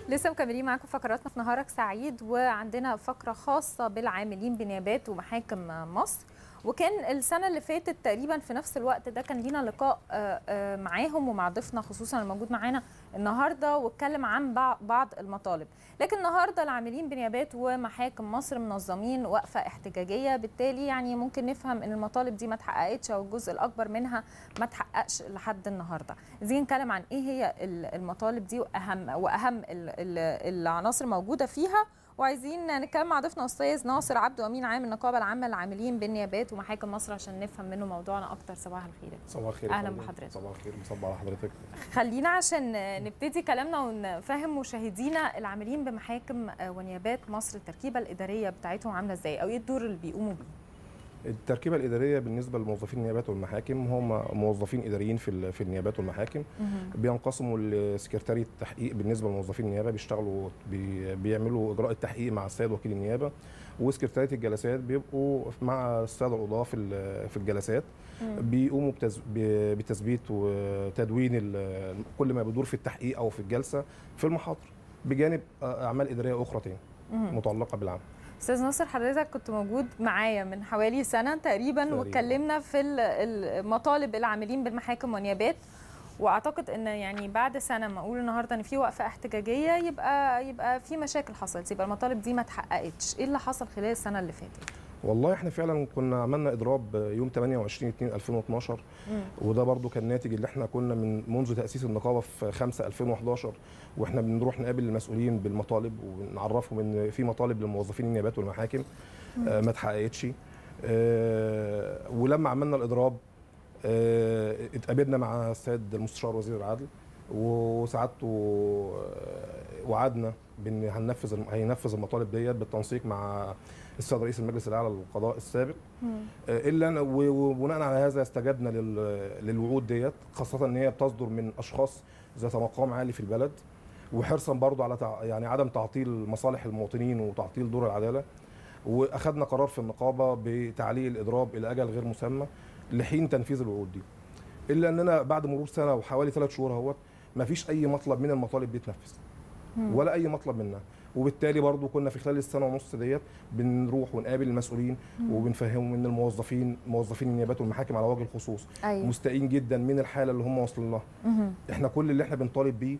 لسه مكملين معاكم فقراتنا في نهارك سعيد وعندنا فقره خاصه بالعاملين بنيابات ومحاكم مصر وكان السنه اللي فاتت تقريبا في نفس الوقت ده كان لينا لقاء معاهم ومع ضيفنا خصوصا الموجود معانا النهارده واتكلم عن بعض المطالب لكن النهارده العاملين بنيابات ومحاكم مصر منظمين وقفه احتجاجيه بالتالي يعني ممكن نفهم ان المطالب دي ما اتحققتش او الجزء الاكبر منها ما اتحققش لحد النهارده عايزين نتكلم عن ايه هي المطالب دي واهم واهم العناصر موجوده فيها وعايزين نتكلم مع ضيفنا استاذ ناصر عبده امين عام النقابه العامه للعاملين بالنيابات ومحاكم مصر عشان نفهم منه موضوعنا اكتر صباح الخير صباح الخير اهلا بحضرتك صباح الخير مصبح على حضرتك خلينا عشان نبتدي كلامنا ونفهم مشاهدينا العاملين بمحاكم ونيابات مصر التركيبه الاداريه بتاعتهم عامله ازاي او ايه الدور اللي بيقوموا بيه التركيبه الاداريه بالنسبه لموظفين النيابات والمحاكم هم موظفين اداريين في في النيابات والمحاكم بينقسموا لسكرتاريه التحقيق بالنسبه لموظفين النيابه بيشتغلوا بي بيعملوا اجراء التحقيق مع السيد وكيل النيابه وسكرتاريه الجلسات بيبقوا مع الساده القضاه في في الجلسات بيقوموا بتثبيت وتدوين كل ما بيدور في التحقيق او في الجلسه في المحاضر بجانب اعمال اداريه اخرى تاني متعلقه بالعمل استاذ ناصر حضرتك كنت موجود معايا من حوالي سنه تقريبا واتكلمنا في المطالب العاملين بالمحاكم والنيابات واعتقد ان يعني بعد سنه ما اقول النهارده ان في وقفه احتجاجيه يبقى يبقى في مشاكل حصلت يبقى المطالب دي ما اتحققتش ايه اللي حصل خلال السنه اللي فاتت والله احنا فعلا كنا عملنا اضراب يوم 28 2 2012 مم. وده برضو كان ناتج اللي احنا كنا من منذ تاسيس النقابه في 5 2011 واحنا بنروح نقابل المسؤولين بالمطالب ونعرفهم ان في مطالب للموظفين النيابات والمحاكم آه ما اتحققتش آه ولما عملنا الاضراب آه اتقابلنا مع السيد المستشار وزير العدل وسعادته وعدنا بان هننفذ هينفذ المطالب ديت بالتنسيق مع السيد رئيس المجلس الاعلى للقضاء السابق الا ان وبناء على هذا استجبنا للوعود ديت خاصه ان هي بتصدر من اشخاص ذات مقام عالي في البلد وحرصا برضو على يعني عدم تعطيل مصالح المواطنين وتعطيل دور العداله واخذنا قرار في النقابه بتعليق الاضراب الى اجل غير مسمى لحين تنفيذ الوعود دي الا اننا بعد مرور سنه وحوالي ثلاث شهور اهوت ما فيش اي مطلب من المطالب دي اتنفذ ولا اي مطلب منها وبالتالي برضو كنا في خلال السنه ونص ديت بنروح ونقابل المسؤولين مم. وبنفهمهم ان الموظفين موظفين النيابات والمحاكم على وجه الخصوص أيوة. مستائين جدا من الحاله اللي هم واصلين لها احنا كل اللي احنا بنطالب بيه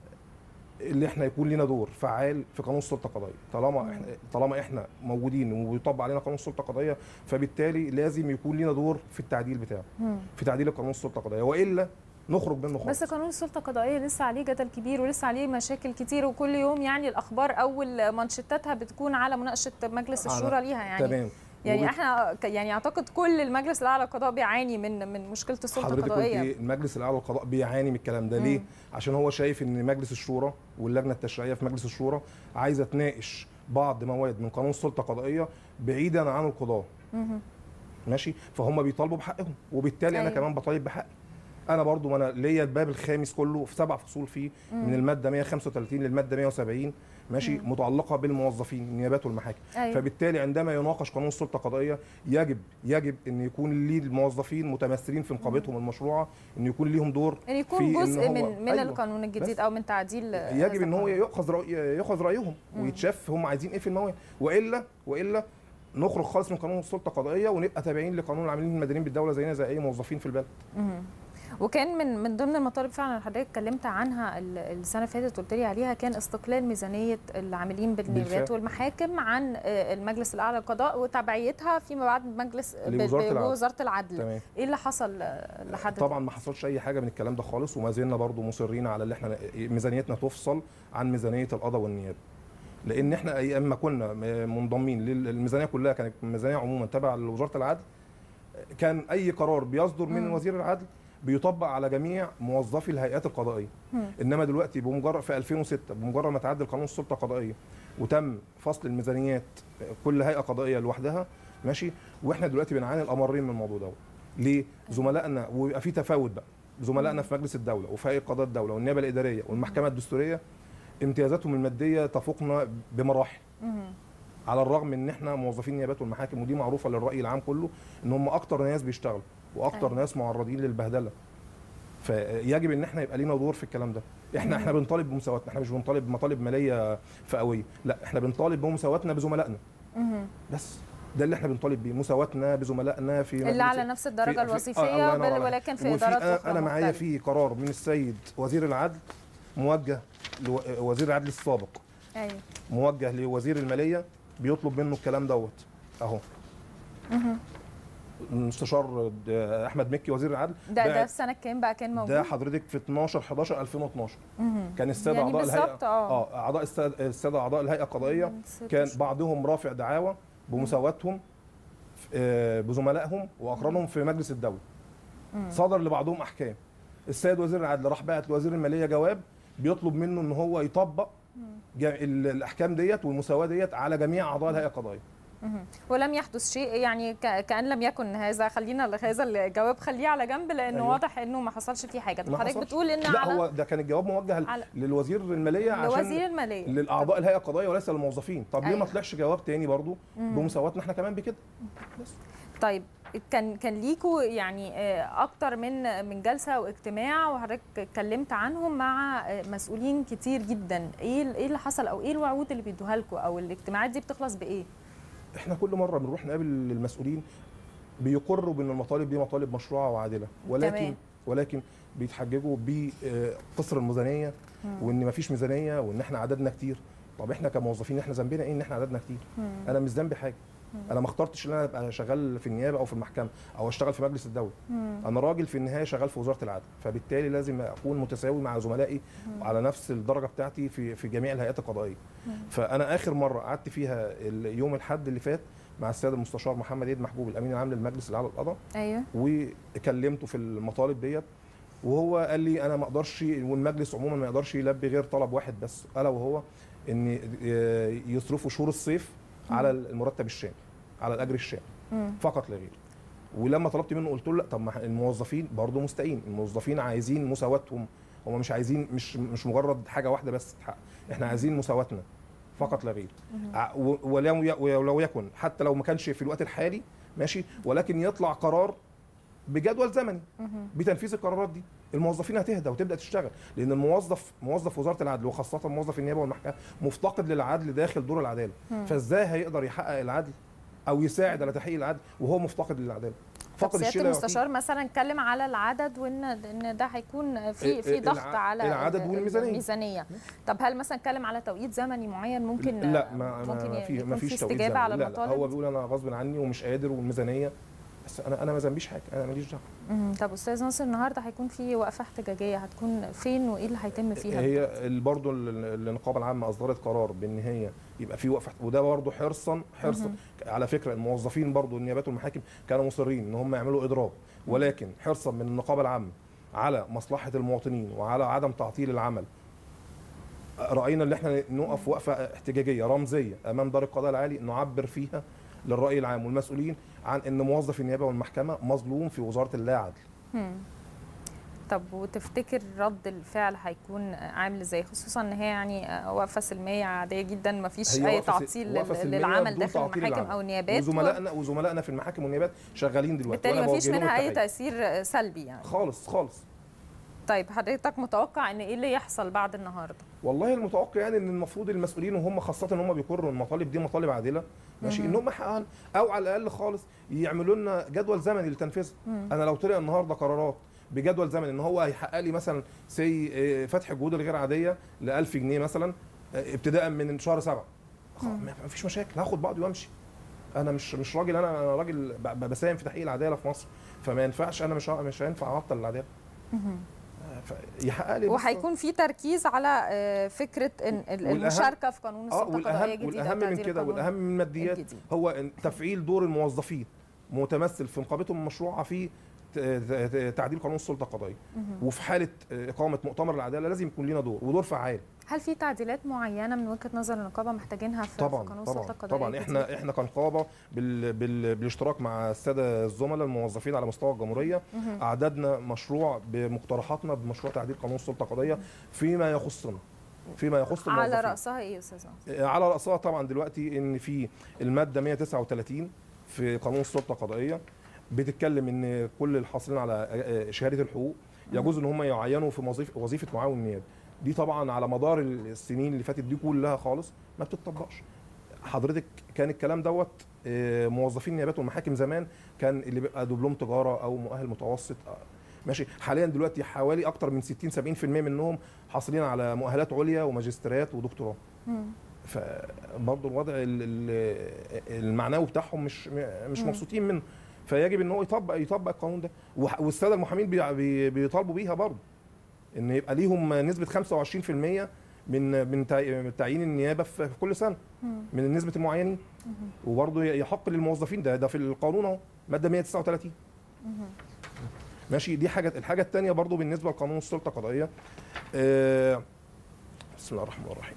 اللي احنا يكون لنا دور فعال في قانون السلطه القضائيه طالما مم. احنا طالما احنا موجودين وبيطبق علينا قانون السلطه القضائيه فبالتالي لازم يكون لنا دور في التعديل بتاعه مم. في تعديل قانون السلطه القضائيه والا نخرج منه خالص بس قانون السلطه القضائيه لسه عليه جدل كبير ولسه عليه مشاكل كتير وكل يوم يعني الاخبار اول مانشيتاتها بتكون على مناقشه مجلس الشورى ليها يعني تمام يعني وبت... احنا يعني اعتقد كل المجلس الاعلى للقضاء بيعاني من من مشكله السلطه القضائيه حضرتك المجلس الاعلى للقضاء بيعاني من الكلام ده ليه؟ عشان هو شايف ان مجلس الشورى واللجنه التشريعيه في مجلس الشورى عايزه تناقش بعض مواد من قانون السلطه القضائيه بعيدا عن القضاه ماشي فهم بيطالبوا بحقهم وبالتالي أيوة. انا كمان بطالب بحقي انا برضو ما انا ليا الباب الخامس كله في سبع فصول فيه مم. من الماده 135 للماده 170 ماشي مم. متعلقه بالموظفين النيابات والمحاكم أيوة. فبالتالي عندما يناقش قانون السلطه القضائيه يجب يجب ان يكون ليه الموظفين متمثلين في نقابتهم المشروعه ان يكون ليهم دور ان يكون في جزء إن من هو من أيوة. القانون الجديد او من تعديل يجب ان هو ياخذ رأي ياخذ رايهم ويتشاف هم عايزين ايه في المواد والا والا نخرج خالص من قانون السلطه القضائيه ونبقى تابعين لقانون العاملين المدنيين بالدوله زينا زي اي موظفين في البلد مم. وكان من من ضمن المطالب فعلا اللي حضرتك اتكلمت عنها السنه اللي فاتت قلت لي عليها كان استقلال ميزانيه العاملين بالنيابات والمحاكم عن المجلس الاعلى للقضاء وتبعيتها فيما بعد مجلس وزاره العدل تمام. ايه اللي حصل لحد طبعا ما حصلش اي حاجه من الكلام ده خالص وما زلنا برضو مصرين على اللي احنا ميزانيتنا تفصل عن ميزانيه القضاء والنيابه لان احنا ايام ما كنا منضمين للميزانيه كلها كانت ميزانيه عموما تبع لوزاره العدل كان اي قرار بيصدر من وزير العدل بيطبق على جميع موظفي الهيئات القضائيه مم. انما دلوقتي بمجرد في 2006 بمجرد ما تعدل قانون السلطه القضائيه وتم فصل الميزانيات كل هيئه قضائيه لوحدها ماشي واحنا دلوقتي بنعاني الامرين من الموضوع ده ليه زملائنا ويبقى في تفاوت بقى زملائنا في مجلس الدوله وفي هيئه قضاء الدوله والنيابه الاداريه والمحكمه الدستوريه امتيازاتهم الماديه تفوقنا بمراحل مم. على الرغم ان احنا موظفين النيابات والمحاكم ودي معروفه للراي العام كله ان هم اكتر ناس بيشتغلوا واكتر أيوة. ناس معرضين للبهدله فيجب ان احنا يبقى لينا دور في الكلام ده احنا احنا بنطالب بمساواتنا احنا مش بنطالب بمطالب ماليه فئويه لا احنا بنطالب بمساواتنا بزملائنا مهم. بس ده اللي احنا بنطالب بيه مساواتنا بزملائنا في اللي مجلس- على نفس الدرجه في- في- آه، الوظيفيه الله ينور بل عليك. ولكن في وفي ادارات انا, اخرى أنا معايا مختلفة. في قرار من السيد وزير العدل موجه لوزير العدل السابق ايوه موجه لوزير الماليه بيطلب منه الكلام دوت اهو مهم. المستشار احمد مكي وزير العدل ده ده بعت- في سنه كام بقى كان موجود ده حضرتك في 12 11 2012 مهم. كان الساده يعني اعضاء الهيئه بالظبط اه اه اعضاء الساده السادة اعضاء الهيئه القضائيه من ست كان شهور. بعضهم رافع دعاوى بمساواتهم آه، بزملائهم واقرانهم في مجلس الدوله مم. صدر لبعضهم احكام السيد وزير العدل راح بعت لوزير الماليه جواب بيطلب منه ان هو يطبق جا- ال- الاحكام ديت والمساواه ديت على جميع اعضاء الهيئه القضائيه مهم. ولم يحدث شيء يعني ك- كان لم يكن هذا خلينا هذا الجواب خليه على جنب لانه أيوة. واضح انه ما حصلش فيه حاجه طب ما حضرتك حصلش. بتقول ان لا على هو ده كان الجواب موجه ل- على للوزير الماليه عشان لوزير الماليه للاعضاء الهيئه القضائيه وليس للموظفين طب ليه أيوة. ما طلعش جواب تاني برضو مم. بمساواتنا احنا كمان بكده طيب كان كان ليكوا يعني آه، اكتر من من جلسه واجتماع وحضرتك اتكلمت عنهم مع آه، مسؤولين كتير جدا ايه ال- ايه اللي حصل او ايه الوعود اللي بيدوها لكم او الاجتماعات دي بتخلص بايه احنا كل مره بنروح نقابل المسؤولين بيقروا بان المطالب دي مطالب مشروعه وعادله ولكن تمام. ولكن بيتحججوا بقصر الميزانيه مم. وان مفيش ميزانيه وان احنا عددنا كتير طب احنا كموظفين احنا ذنبنا ايه ان احنا عددنا كتير مم. انا مش ذنبي حاجه انا ما اخترتش ان انا ابقى شغال في النيابه او في المحكمه او اشتغل في مجلس الدوله مم. انا راجل في النهايه شغال في وزاره العدل فبالتالي لازم اكون متساوي مع زملائي على نفس الدرجه بتاعتي في في جميع الهيئات القضائيه فانا اخر مره قعدت فيها ال- يوم الاحد اللي فات مع السيد المستشار محمد عيد محبوب الامين العام للمجلس الاعلى للقضاء ايوه وكلمته في المطالب ديت وهو قال لي انا ما اقدرش والمجلس عموما ما يقدرش يلبي غير طلب واحد بس الا وهو ان يصرفوا شهور الصيف على المرتب الشامل على الاجر الشامل مم. فقط لا غير ولما طلبت منه قلت له لا طب ما الموظفين برضه مستائين الموظفين عايزين مساواتهم هم مش عايزين مش مش مجرد حاجه واحده بس تتحقق احنا عايزين مساواتنا فقط لا غير ع- و- ولو ي- ولو يكن حتى لو ما كانش في الوقت الحالي ماشي ولكن يطلع قرار بجدول زمني مهم. بتنفيذ القرارات دي الموظفين هتهدى وتبدا تشتغل لان الموظف موظف وزاره العدل وخاصه موظف النيابه والمحكمه مفتقد للعدل داخل دور العداله مم. فازاي هيقدر يحقق العدل او يساعد على تحقيق العدل وهو مفتقد للعداله طب فقد الشيء سياده لا يعطيه. المستشار مثلا اتكلم على العدد وان ان ده هيكون في ال- في ال- ضغط الع- على العدد ال- والميزانية. الميزانيه طب هل مثلا اتكلم على توقيت زمني معين ممكن لا ما ممكن ما في يكون ما في فيش توقيت استجابه زمني. على لا لا المطالب هو بيقول انا غصب عني ومش قادر والميزانيه بس انا انا ما ذنبيش حاجه انا ماليش دعوه مم. طب استاذ ناصر النهارده هيكون في وقفه احتجاجيه هتكون فين وايه اللي هيتم فيها هي ال- برضو ال- النقابه العامه اصدرت قرار بان هي يبقى في وقفه وده برضو حرصا حرصا على فكره الموظفين برضو النيابات والمحاكم كانوا مصرين ان هم يعملوا اضراب ولكن حرصا من النقابه العامه على مصلحه المواطنين وعلى عدم تعطيل العمل راينا ان احنا نقف وقفه احتجاجيه رمزيه امام دار القضاء العالي نعبر فيها للراي العام والمسؤولين عن ان موظف النيابه والمحكمه مظلوم في وزاره اللا عدل مم. طب وتفتكر رد الفعل هيكون عامل ازاي خصوصا ان هي يعني وقفه سلميه عاديه جدا ما فيش هي اي وقفة س- تعطيل وقفة لل- سلمية للعمل بدون داخل تعطيل المحاكم العمل. او النيابات وزملائنا وزملائنا في المحاكم والنيابات شغالين دلوقتي بالتالي وأنا ما فيش بوجه لهم منها اي التحية. تاثير سلبي يعني خالص خالص طيب حضرتك متوقع ان ايه اللي يحصل بعد النهارده والله المتوقع يعني ان المفروض المسؤولين وهم خاصه ان هم بيقروا المطالب دي مطالب عادله ماشي ان هم يحققوها او على الاقل خالص يعملوا لنا جدول زمني لتنفيذها انا لو طلع النهارده قرارات بجدول زمني ان هو هيحقق لي مثلا سي فتح الجهود الغير عاديه ل 1000 جنيه مثلا آه، ابتداء من شهر سبعة خ- ما ما فيش مشاكل هاخد بعضي وامشي انا مش مش راجل انا انا راجل ب- ب- بساهم في تحقيق العداله في مصر فما ينفعش انا مش ه- مش هينفع اعطل العداله آه، فيحقق لي بس- وهيكون في تركيز على آه، فكره إن ال- والأهم- المشاركه في قانون اه السلطه القضائيه والاهم الجديده والاهم من وتعديل كده القانون والاهم من الماديات الجديد. هو إن تفعيل دور الموظفين متمثل في نقابتهم المشروعه في ت- ت- تعديل قانون السلطه القضائيه وفي حاله اقامه مؤتمر العداله لازم يكون لنا دور ودور فعال هل في تعديلات معينه من وجهه نظر النقابه محتاجينها في في طبعا قانون طبعا السلطه القضائيه طبعا الجديد؟ احنا احنا كنقابه بال بال بالاشتراك مع الساده الزملاء الموظفين على مستوى الجمهوريه مهم. اعددنا مشروع بمقترحاتنا بمشروع تعديل قانون السلطه القضائيه فيما يخصنا فيما يخص على الموظفين راسها ايه يا استاذ ناصر؟ على راسها طبعا دلوقتي ان في الماده 139 في قانون السلطه القضائيه بتتكلم ان كل الحاصلين على شهاده الحقوق يجوز ان هم يعينوا في وظيفه وظيفه معاون نيابي دي طبعا على مدار السنين اللي فاتت دي كلها خالص ما بتطبقش حضرتك كان الكلام دوت آه، موظفين النيابات والمحاكم زمان كان اللي بيبقى دبلوم تجاره او مؤهل متوسط آه، ماشي حاليا دلوقتي حوالي اكتر من 60 70% منهم حاصلين على مؤهلات عليا وماجستيرات ودكتوراه مم. فبرضه الوضع ال- ال- المعنوي بتاعهم مش مش مم. مبسوطين منه فيجب ان هو يطبق يطبق القانون ده وح- والساده المحامين بي- بي- بيطالبوا بيها برضه ان يبقى ليهم نسبه 25% من من تع- من تعيين النيابه في في كل سنه مم. من نسبه المعينين مم. وبرضه يحق للموظفين ده ده في القانون اهو ماده 139 مم. ماشي دي حاجه الحاجه الثانيه برضو بالنسبه لقانون السلطه القضائيه آه، بسم الله الرحمن الرحيم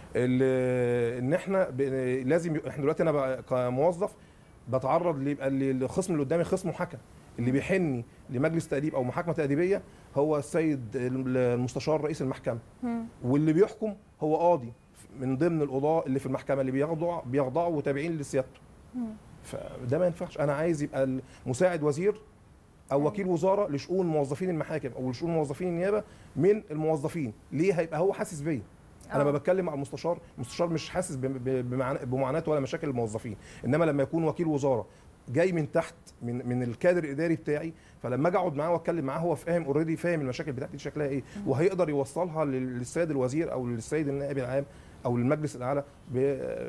ال- ان احنا ب- لازم ي- احنا دلوقتي انا بقى كموظف بتعرض ليبقى ال- الخصم اللي قدامي خصم محكم اللي بيحني لمجلس تاديب او محاكمه تاديبيه هو السيد المستشار رئيس المحكمه مم. واللي بيحكم هو قاضي من ضمن القضاه اللي في المحكمه اللي بيخضعوا بيخضعوا وتابعين لسيادته مم. فده ما ينفعش انا عايز يبقى مساعد وزير او أيوة. وكيل وزاره لشؤون موظفين المحاكم او لشؤون موظفين النيابه من الموظفين ليه هيبقى هو حاسس بيا انا آه. ما بتكلم مع المستشار المستشار مش حاسس ب- ب- بمعاناة- بمعاناه ولا مشاكل الموظفين انما لما يكون وكيل وزاره جاي من تحت من من الكادر الاداري بتاعي فلما اجي اقعد معاه واتكلم معاه هو فاهم اوريدي فاهم المشاكل بتاعتي شكلها ايه وهيقدر يوصلها لل- للسيد الوزير او للسيد النائب العام او للمجلس الاعلى ب-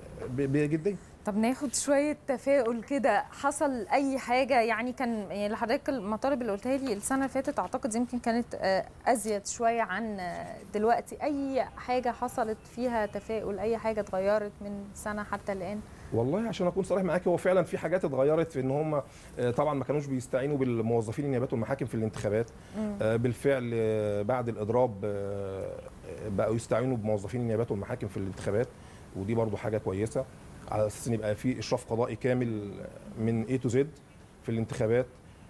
ب- بجديه طب ناخد شوية تفاؤل كده حصل أي حاجة يعني كان يعني لحضرتك المطالب اللي قلتها لي السنة اللي فاتت أعتقد يمكن كانت آه، أزيد شوية عن آه، دلوقتي أي حاجة حصلت فيها تفاؤل أي حاجة اتغيرت من سنة حتى الآن والله عشان اكون صريح معاك هو فعلا في حاجات اتغيرت في ان هم آه، طبعا ما كانوش بيستعينوا بالموظفين النيابات والمحاكم في الانتخابات مم. آه، بالفعل آه، بعد الاضراب آه، بقوا يستعينوا بموظفين النيابات والمحاكم في الانتخابات ودي برضو حاجه كويسه على اساس ان يبقى في اشراف قضائي كامل من A تو Z في الانتخابات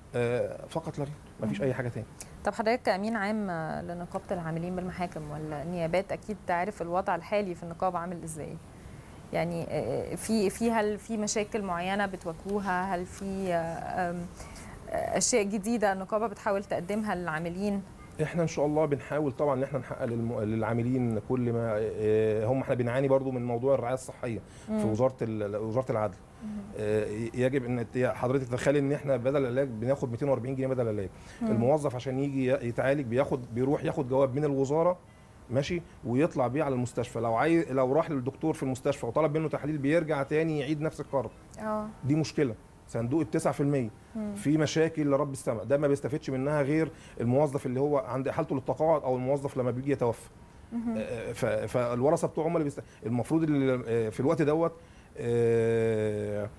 آه، فقط لا غير مفيش اي حاجه تاني طب حضرتك كأمين عام آه، لنقابة العاملين بالمحاكم والنيابات أكيد تعرف الوضع الحالي في النقابة عامل إزاي يعني آه، في في هل في مشاكل معينة بتواجهوها هل في آه، آم، آه، أشياء جديدة النقابة بتحاول تقدمها للعاملين احنا ان شاء الله بنحاول طبعا ان احنا نحقق للم- للعاملين كل ما آه، هم احنا بنعاني برضو من موضوع الرعايه الصحيه في مم. وزاره ال- وزاره العدل مم. آه، يجب ان ت- حضرتك تتخيلي ان احنا بدل العلاج بناخد 240 جنيه بدل العلاج مم. الموظف عشان يجي ي- يتعالج بياخد بيروح ياخد جواب من الوزاره ماشي ويطلع بيه على المستشفى لو عايز لو راح للدكتور في المستشفى وطلب منه تحليل بيرجع تاني يعيد نفس القرار اه دي مشكله صندوق ال 9% مم. في مشاكل لرب السماء ده ما بيستفدش منها غير الموظف اللي هو عند حالته للتقاعد او الموظف لما بيجي يتوفى مهم. آه، ف- فالورثه بتوعه هم اللي بيست... المفروض اللي آه، في الوقت دوت آه،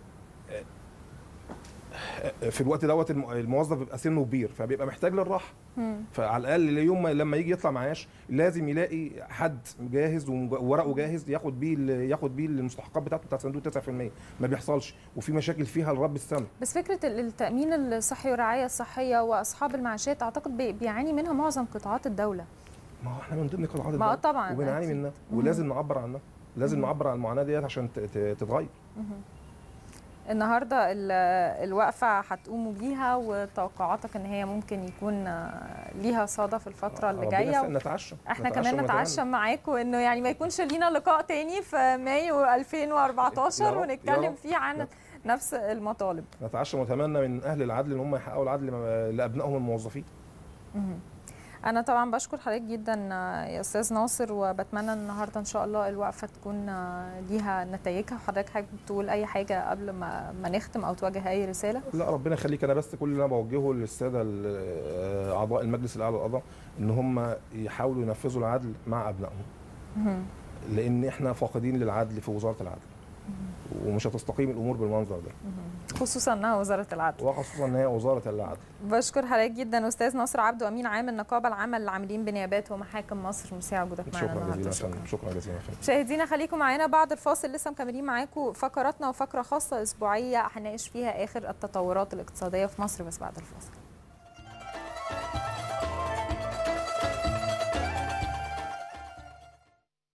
آه، في الوقت دوت الم- الموظف بيبقى سنه كبير فبيبقى محتاج للراحه مم. فعلى الاقل يوم ما لما يجي يطلع معاش لازم يلاقي حد جاهز ومج- وورقه جاهز ياخد بيه ال- ياخد بيه المستحقات بتاعته بتاعت صندوق 9% ما بيحصلش وفي مشاكل فيها لرب السماء بس فكرة ال- التأمين الصحي والرعاية الصحية وأصحاب المعاشات أعتقد بي- بيعاني منها معظم قطاعات الدولة ما هو احنا من ضمن قطاعات ما آه الدولة طبعا وبنعاني أكيد. منها مم. ولازم نعبر عنها لازم مم. نعبر عن المعاناه ديت عشان ت- ت- تتغير مهم. النهارده ال- الوقفة هتقوموا بيها وتوقعاتك ان هي ممكن يكون آه، ليها صدى في الفترة اللي ربنا جاية يسعدنا، نتعشى احنا نتعشى كمان ونتمنى. نتعشى معاكم انه يعني ما يكونش لينا لقاء تاني في مايو 2014 يا رب، يا ونتكلم رب. فيه عن يا نفس المطالب نتعشى ونتمنى من اهل العدل ان هم يحققوا العدل م- لابنائهم الموظفين مهم. انا طبعا بشكر حضرتك جدا آه، يا استاذ ناصر وبتمنى النهارده ان شاء الله الوقفه تكون آه، ليها نتائجها حضرتك حابب تقول اي حاجه قبل ما ما نختم او توجه اي رساله لا ربنا يخليك انا بس كل اللي انا بوجهه للساده ال- اعضاء المجلس الاعلى للقضاء ان هم يحاولوا ينفذوا العدل مع ابنائهم مهم. لان احنا فاقدين للعدل في وزاره العدل ومش هتستقيم الامور بالمنظر ده مهم. خصوصا انها وزاره العدل وخصوصا ان هي وزاره العدل بشكر حضرتك جدا استاذ ناصر عبده امين عام النقابه العامه للعاملين بنيابات ومحاكم مصر مساء وجودك معنا شكرا النهارده جزيلا يا فندم شكرا جزيلا يا فندم مشاهدينا خليكم معانا بعد الفاصل لسه مكملين معاكم فقراتنا وفقره خاصه اسبوعيه هنناقش فيها اخر التطورات الاقتصاديه في مصر بس بعد الفاصل